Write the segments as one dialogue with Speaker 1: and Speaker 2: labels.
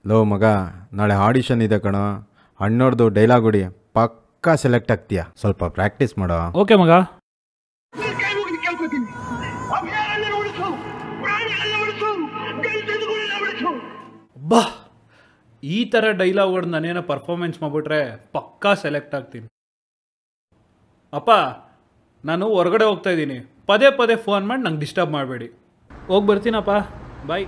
Speaker 1: Low ಮಗ ನಾಳೆ audition ಇದೆ ಕಣ ಅಣ್ಣೋರ್ದು ಡೈಲಾಗ್ ಹೊಡಿ ಪಕ್ಕಾ ಸೆಲೆಕ್ಟ್ ಆಗ್ತೀಯ ಸ್ವಲ್ಪ ಪ್ರಾಕ್ಟೀಸ್ ಮಾಡೋ
Speaker 2: ಓಕೆ ಮಗ
Speaker 3: ಕೈ ಮುಗಿದು ಕೇಳ್ಕೊತೀನಿ ಅಭಿಯಾನ ಉಳಿಸು ಪ್ರಾಣಿಗಳನ್ನ ಉಳಿಸು ಗಂಟೆದುಗಳನ್ನ ಉಳಿಸು
Speaker 2: ಬಾ ಈ ಥರ ಡೈಲಾಗ್ಗಳು ನಾನೇನೋ ಪರ್ಫಾರ್ಮೆನ್ಸ್ ಮಾಡಿಬಿಟ್ರೆ ಪಕ್ಕಾ ಸೆಲೆಕ್ಟ್ ಆಗ್ತೀನಿ ಅಪ್ಪ ನಾನು ಹೊರಗಡೆ ಹೋಗ್ತಾ ಇದ್ದೀನಿ ಪದೇ ಪದೇ ಫೋನ್ ಮಾಡಿ ನಂಗೆ ಡಿಸ್ಟರ್ಬ್ ಮಾಡಬೇಡಿ ಹೋಗಿ ಬರ್ತೀನಪ್ಪ ಬಾಯ್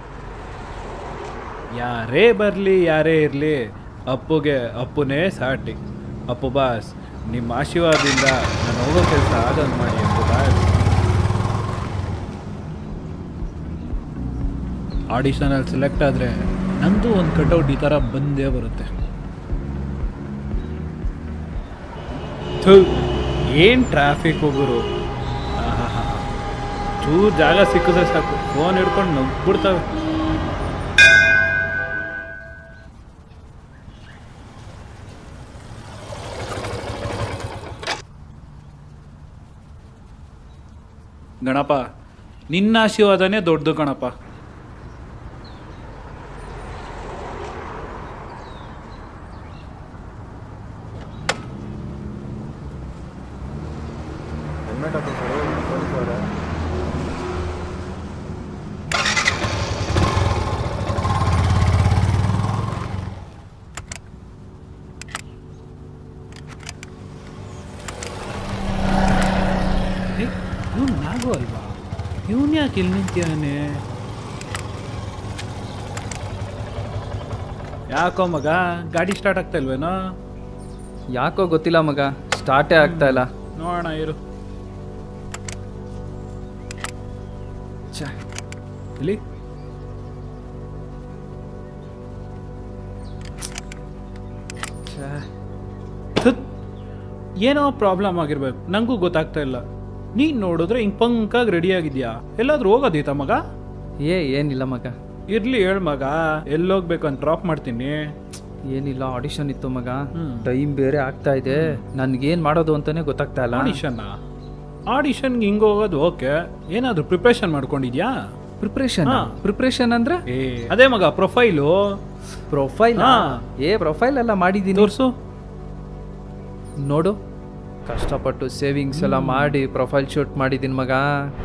Speaker 2: ಯಾರೇ ಬರಲಿ ಯಾರೇ ಇರಲಿ ಅಪ್ಪುಗೆ ಅಪ್ಪುನೇ ಸಾಟಿ ಅಪ್ಪು ಬಾಸ್ ನಿಮ್ಮ ಆಶೀರ್ವಾದದಿಂದ ನಾನು ಹೋಗೋ ಕೆಲಸ ಆದಂಗೆ ಮಾಡಿ ಅಪ್ಪು ಬಾಸ್ ಆಡಿಷನಲ್ಲಿ ಸೆಲೆಕ್ಟ್ ಆದರೆ ನಂದು ಒಂದು ಕಟೌಟ್ ಈ ಥರ ಬಂದೇ ಬರುತ್ತೆ ಏನು ಟ್ರಾಫಿಕ್ ಹೋಗೋರು ಚೂರು ಜಾಗ ಸಿಕ್ಕಿದ್ರೆ ಸಾಕು ಫೋನ್ ಹಿಡ್ಕೊಂಡು ನುಗ್ಬಿಡ್ತವೆ ಗಣಪ ನಿನ್ನ ಆಶೀರ್ವಾದನೇ ದೊಡ್ಡದು ಗಣಪ ಇವನು ನಾಗು ಅಲ್ವಾ ಇವನು ಯಾಕೆ ಇಲ್ಲಿ ನಿಂತಿಯಾನೆ ಯಾಕೋ ಮಗ ಗಾಡಿ ಸ್ಟಾರ್ಟ್ ಆಗ್ತಾ ಇಲ್ವೇನೋ
Speaker 4: ಯಾಕೋ ಗೊತ್ತಿಲ್ಲ ಮಗ ಸ್ಟಾರ್ಟೇ ಆಗ್ತಾ ಇಲ್ಲ
Speaker 2: ನೋಡೋಣ ಇರು
Speaker 4: ಛೆ,
Speaker 2: ಇಲ್ಲಿ
Speaker 4: ಛೆ.
Speaker 2: ಥುತ್. ಏನೋ ಪ್ರಾಬ್ಲಮ್ ಆಗಿರ್ಬೇಕು ನಂಗೂ ಗೊತ್ತಾಗ್ತಾ ಇಲ್ಲ ನೀನ್ ನೋಡಿದ್ರೆ ಹಿಂಗ್ ಪಂಕಾಗಿ ರೆಡಿ ಆಗಿದ್ಯಾ ಎಲ್ಲಾದ್ರೂ ಹೋಗೋದೈತ ಮಗ
Speaker 4: ಏ ಏನಿಲ್ಲ ಮಗ
Speaker 2: ಇರ್ಲಿ ಹೇಳ್ ಮಗ ಎಲ್ಲೋಗ್ಬೇಕು ಅಂತ ಡ್ರಾಪ್ ಮಾಡ್ತೀನಿ
Speaker 4: ಏನಿಲ್ಲ ಆಡಿಷನ್ ಇತ್ತು ಮಗ
Speaker 2: ಹ್ಮ್.
Speaker 4: ಟೈಮ್ ಬೇರೆ ಆಗ್ತಾ ಇದೆ ನನ್ಗೇನ್ ಮಾಡೋದು ಅಂತಾನೆ ಗೊತ್ತಾಗ್ತಾ ಇಲ್ಲ
Speaker 2: ಆಡಿಷನ್ ಆಡಿಷನ್ಗೆ ಹಿಂಗ್ ಹೋಗೋದು ಓಕೆ ಏನಾದ್ರು ಪ್ರಿಪ್ರೇಷನ್ ಮಾಡ್ಕೊಂಡಿದ್ಯಾ
Speaker 4: ಪ್ರಿಪ್ರೇಷನ್
Speaker 2: ಹಾ.
Speaker 4: ಪ್ರಿಪ್ರೇಷನ್ ಅಂದ್ರೆ
Speaker 2: ಏ ಅದೇ ಮಗ ಪ್ರೊಫೈಲು
Speaker 4: ಪ್ರೊಫೈಲ್
Speaker 2: ಹಾ.
Speaker 4: ಏ ಪ್ರೊಫೈಲ್ ಎಲ್ಲ ಮಾಡಿದೀನಿ
Speaker 2: ತೋರ್ಸು
Speaker 4: ನೋಡು ಕಷ್ಟಪಟ್ಟು ಸೇವಿಂಗ್ಸ್ ಎಲ್ಲ ಮಾಡಿ ಪ್ರೊಫೈಲ್ ಶೂಟ್ ಮಾಡಿದೀನಿ ಮಗ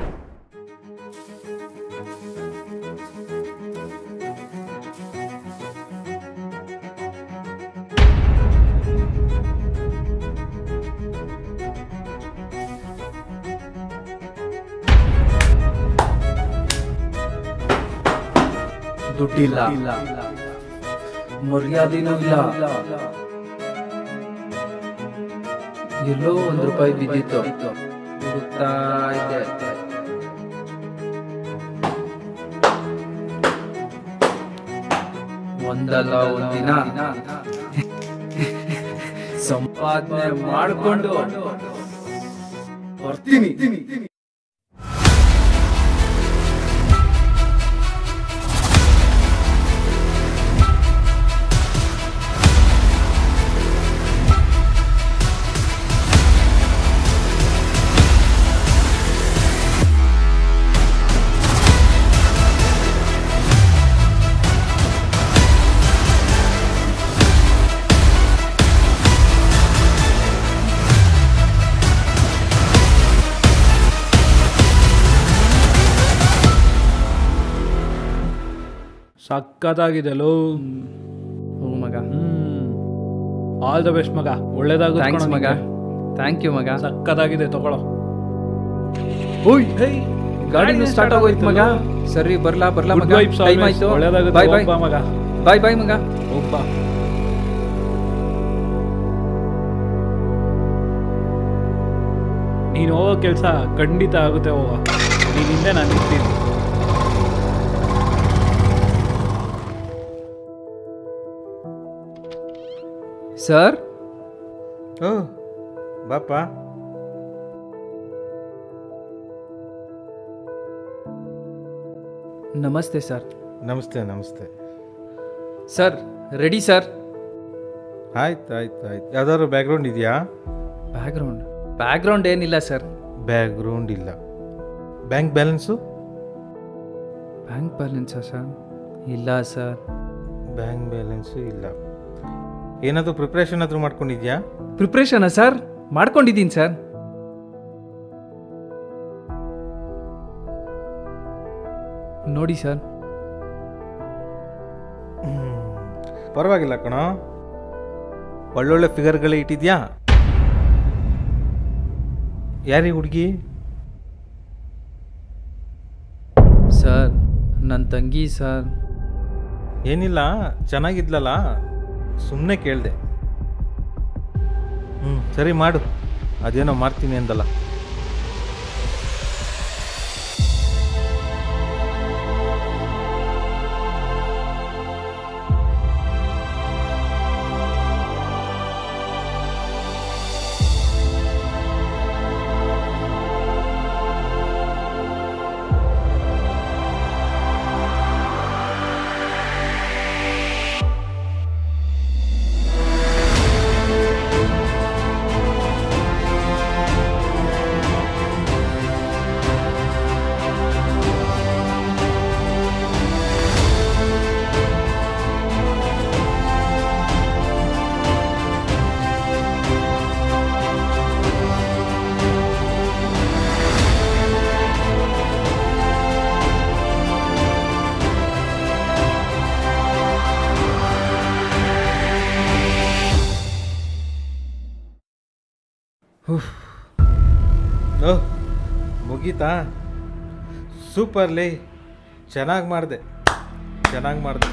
Speaker 4: ದುಡ್ಡಿಲ್ಲ ಮರ್ಯಾದೆನೂ ಇಲ್ಲ ಎಲ್ಲೋ ಒಂದು ರೂಪಾಯಿ ಬಿದ್ದಿತ್ತು ಹುಡುಕ್ತಾ ಇದ್ದೆ ಒಂದಲ್ಲ ಒಂದಿನ ಸಂಪಾದನೆ ಮಾಡಿಕೊಂಡು ಬರ್ತೀನಿ
Speaker 2: ಸಕ್ಕತ್ತಾಗಿದೆ ಲೋ
Speaker 4: ಹ್ಞೂ ಮಗ
Speaker 2: ಹ್ಮ್ ಆಲ್ ದ ಬೆಸ್ಟ್ ಮಗ ಒಳ್ಳೇದಾಗುತ್ತೆ
Speaker 4: ಥ್ಯಾಂಕ್ಸ್
Speaker 2: ಕಣೋ
Speaker 4: ಮಗ
Speaker 2: ನಿಂಗೆ.
Speaker 4: ಥ್ಯಾಂಕ್ ಯು ಮಗ
Speaker 2: ಸಕ್ಕತ್ತಾಗಿದೆ ತಗೊಳ್ಳೋ
Speaker 4: ಓಯ್ ಗಾಡಿನೂ ಸ್ಟಾರ್ಟ್ ಆಗೋಯ್ತು ಮಗ ಸರಿ ಬರ್ಲಾ ಬರ್ಲಾ
Speaker 2: Good
Speaker 4: ಮಗ
Speaker 2: vibes
Speaker 4: ಟೈಮ್
Speaker 2: always.
Speaker 4: ಆಯ್ತು
Speaker 2: ಒಳ್ಳೇದಾಗುತ್ತೆ
Speaker 4: ಬಾಯ್ ಬಾಯ್
Speaker 2: ಹೋಗ್ಬಾ ಮಗ
Speaker 4: ಬಾಯ್ ಬಾಯ್ ಮಗ
Speaker 2: ಹೋಗ್ಬಾ ನೀನು ಹೋಗೋ ಕೆಲಸ ಖಂಡಿತ ಆಗುತ್ತೆ ಹೋಗ ನೀನ್ ಹಿಂದೆ ನಾನು ನಿಂತೀನಿ
Speaker 4: ಸರ್
Speaker 1: ಓ ಬಾಪ
Speaker 4: ನಮಸ್ತೆ ಸರ್
Speaker 1: ನಮಸ್ತೆ ನಮಸ್ತೆ
Speaker 4: ಸರ್ ರೆಡಿ ಸರ್
Speaker 1: ಆಯ್ತು ಆಯ್ತು ಆಯ್ತು ಯಾವ್ದಾದ್ರು ಬ್ಯಾಕ್ಗ್ರೌಂಡ್ ಇದೆಯಾ
Speaker 4: ಬ್ಯಾಕ್ಗ್ರೌಂಡ್ ಬ್ಯಾಕ್ಗ್ರೌಂಡ್ ಏನಿಲ್ಲ ಸರ್
Speaker 1: ಬ್ಯಾಕ್ಗ್ರೌಂಡ್ ಇಲ್ಲ ಬ್ಯಾಂಕ್ ಬ್ಯಾಲೆನ್ಸು
Speaker 4: ಬ್ಯಾಂಕ್ ಬ್ಯಾಲೆನ್ಸಾ ಸರ್ ಇಲ್ಲ ಸರ್
Speaker 5: ಬ್ಯಾಂಕ್ ಬ್ಯಾಲೆನ್ಸು ಇಲ್ಲ ಏನಾದರೂ ಪ್ರಿಪ್ರೇಷನ್ ಆದರೂ ಮಾಡ್ಕೊಂಡಿದ್ಯಾ
Speaker 4: ಪ್ರಿಪ್ರೇಷನಾ ಸರ್ ಮಾಡ್ಕೊಂಡಿದ್ದೀನಿ ಸರ್ ನೋಡಿ ಸರ್
Speaker 5: ಪರವಾಗಿಲ್ಲ ಕಣೋ ಒಳ್ಳೊಳ್ಳೆ ಫಿಗರ್ಗಳೇ ಇಟ್ಟಿದ್ಯಾ ಯಾರೀ ಹುಡುಗಿ
Speaker 4: ಸರ್ ನನ್ನ ತಂಗಿ ಸರ್
Speaker 5: ಏನಿಲ್ಲ ಚೆನ್ನಾಗಿದ್ಲಲ್ಲ ಸುಮ್ಮನೆ ಕೇಳಿದೆ ಹ್ಞೂ ಸರಿ ಮಾಡು ಅದೇನೋ ಮಾಡ್ತೀನಿ ಅಂದಲ್ಲ ಓ ಮುಗೀತಾ ಸೂಪರ್ ಲೇ ಚೆನ್ನಾಗಿ ಮಾಡಿದೆ ಚೆನ್ನಾಗಿ ಮಾಡಿದೆ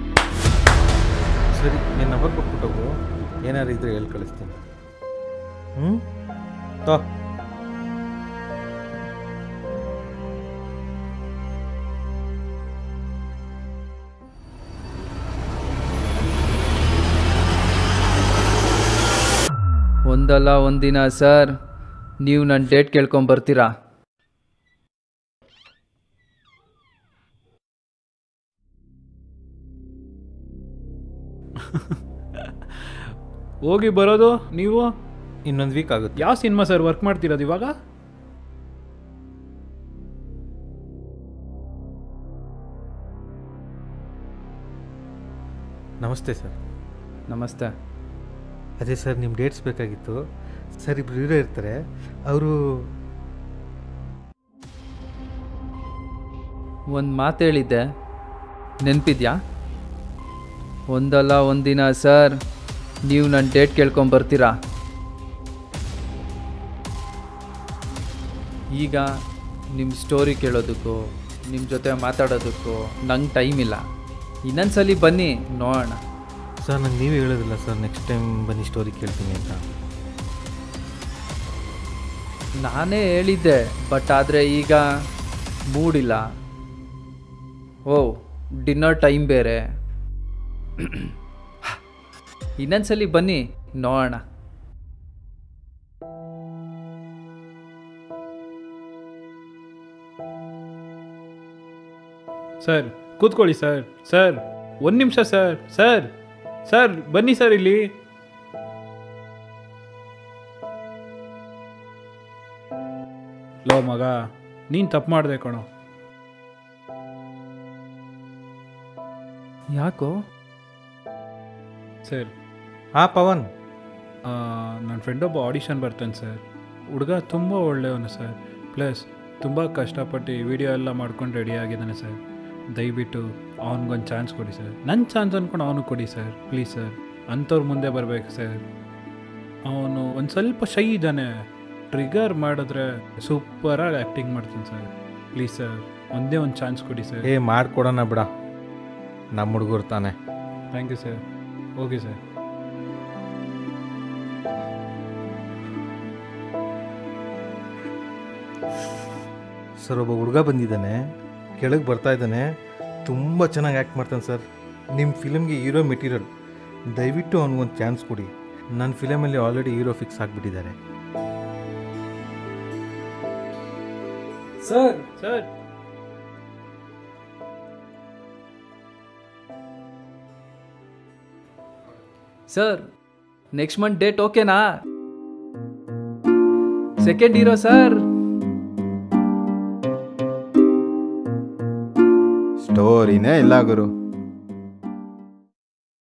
Speaker 5: ಸರಿ ನೀನು ನಂಬರ್ ಕೊಟ್ಬಿಟ್ಟೋಗು ಏನಾರು ಇದ್ರೆ ಹೇಳಿ ಕಳಿಸ್ತೀನಿ ಹ್ಞೂ ತೋ
Speaker 4: ಒಂದಲ್ಲ ಒಂದಿನ ಸರ್ ನೀವು ನನ್ನ ಡೇಟ್ ಕೇಳ್ಕೊಂಡು ಬರ್ತೀರಾ
Speaker 2: ಹೋಗಿ ಬರೋದು ನೀವು
Speaker 5: ಇನ್ನೊಂದು ವೀಕ್ ಆಗುತ್ತೆ
Speaker 2: ಯಾವ ಸಿನಿಮಾ ಸರ್ ವರ್ಕ್ ಮಾಡ್ತಿರೋದು ಇವಾಗ
Speaker 5: ನಮಸ್ತೆ ಸರ್
Speaker 4: ನಮಸ್ತೆ
Speaker 5: ಅದೇ ಸರ್ ನಿಮ್ಮ ಡೇಟ್ಸ್ ಬೇಕಾಗಿತ್ತು ಸರ್ ಇಬ್ರು ಹೀರೋ ಇರ್ತಾರೆ ಅವರು
Speaker 4: ಒಂದು ಮಾತು ಹೇಳಿದ್ದೆ ನೆನಪಿದ್ಯಾ ಒಂದಲ್ಲ ಒಂದಿನ ಸರ್ ನೀವು ನನ್ನ ಡೇಟ್ ಕೇಳ್ಕೊಂಡು ಬರ್ತೀರಾ ಈಗ ನಿಮ್ಮ ಸ್ಟೋರಿ ಕೇಳೋದಕ್ಕೂ ನಿಮ್ಮ ಜೊತೆ ಮಾತಾಡೋದಕ್ಕೂ ನಂಗೆ ಟೈಮ್ ಇಲ್ಲ ಇನ್ನೊಂದ್ಸಲಿ ಬನ್ನಿ ನೋಡೋಣ
Speaker 5: ಸರ್ ನಂಗೆ ನೀವೇ ಹೇಳೋದಿಲ್ಲ ಸರ್ ನೆಕ್ಸ್ಟ್ ಟೈಮ್ ಬನ್ನಿ ಸ್ಟೋರಿ ಕೇಳ್ತೀನಿ ಅಂತ
Speaker 4: ನಾನೇ ಹೇಳಿದ್ದೆ ಬಟ್ ಆದರೆ ಈಗ ಮೂಡಿಲ್ಲ ಓ ಡಿನ್ನರ್ ಟೈಮ್ ಬೇರೆ ಇನ್ನೊಂದ್ಸಲಿ ಬನ್ನಿ ನೋಡೋಣ
Speaker 2: ಸರ್ ಕೂತ್ಕೊಳ್ಳಿ ಸರ್ ಸರ್ ಒಂದು ನಿಮಿಷ ಸರ್ ಸರ್ ಸರ್ ಬನ್ನಿ ಸರ್ ಇಲ್ಲಿ ಲೋ ಮಗ ನೀನು ತಪ್ಪು ಮಾಡಿದೆ ಕಣೋ
Speaker 4: ಯಾಕೋ
Speaker 2: ಸರ್
Speaker 5: ಹಾಂ ಪವನ್
Speaker 2: ನನ್ನ ಫ್ರೆಂಡ್ ಒಬ್ಬ ಆಡಿಷನ್ ಬರ್ತಾನೆ ಸರ್ ಹುಡುಗ ತುಂಬ ಒಳ್ಳೆಯವನು ಸರ್ ಪ್ಲಸ್ ತುಂಬ ಕಷ್ಟಪಟ್ಟು ವಿಡಿಯೋ ಎಲ್ಲ ಮಾಡ್ಕೊಂಡು ರೆಡಿ ಆಗಿದ್ದಾನೆ ಸರ್ ದಯವಿಟ್ಟು ಅವನಿಗೊಂದು ಚಾನ್ಸ್ ಕೊಡಿ ಸರ್ ನನ್ನ ಚಾನ್ಸ್ ಅಂದ್ಕೊಂಡು ಅವನು ಕೊಡಿ ಸರ್ ಪ್ಲೀಸ್ ಸರ್ ಅಂಥವ್ರ ಮುಂದೆ ಬರಬೇಕು ಸರ್ ಅವನು ಒಂದು ಸ್ವಲ್ಪ ಶೈ ಇದ್ದಾನೆ ಟ್ರಿಗರ್ ಮಾಡಿದ್ರೆ ಸೂಪರಾಗಿ ಆ್ಯಕ್ಟಿಂಗ್ ಮಾಡ್ತಾನೆ ಸರ್ ಪ್ಲೀಸ್ ಸರ್ ಒಂದೇ ಒಂದು ಚಾನ್ಸ್ ಕೊಡಿ ಸರ್
Speaker 5: ಏ ಮಾಡ್ಕೊಡೋಣ ಬಿಡ ನಮ್ಮ ಹುಡುಗರು ತಾನೆ
Speaker 2: thank you sir okay sir
Speaker 5: sir ಒಬ್ಬ ಹುಡುಗ ಬಂದಿದ್ದಾನೆ ಕೆಳಗೆ ಬರ್ತಾ ಇದ್ದಾನೆ ತುಂಬ ಚೆನ್ನಾಗಿ ಆ್ಯಕ್ಟ್ ಮಾಡ್ತಾನೆ ಸರ್ ನಿಮ್ಮ ಫಿಲಮ್ಗೆ ಹೀರೋ ಮೆಟೀರಿಯಲ್ ದಯವಿಟ್ಟು ಅವ್ನಿಗೊಂದು ಚಾನ್ಸ್ ಕೊಡಿ ನನ್ನ ಫಿಲಮಲ್ಲಿ ಆಲ್ರೆಡಿ ಹೀರೋ ಫಿಕ್ಸ್ ಆಗಿಬಿಟ್ಟಿದ್ದಾರೆ
Speaker 4: sir
Speaker 2: sir
Speaker 4: sir next month date ಓಕೆನಾ ಸೆಕೆಂಡ್ ಹೀರೋ ಸರ್
Speaker 1: ಸ್ಟೋರಿನೇ ಇಲ್ಲ ಗುರು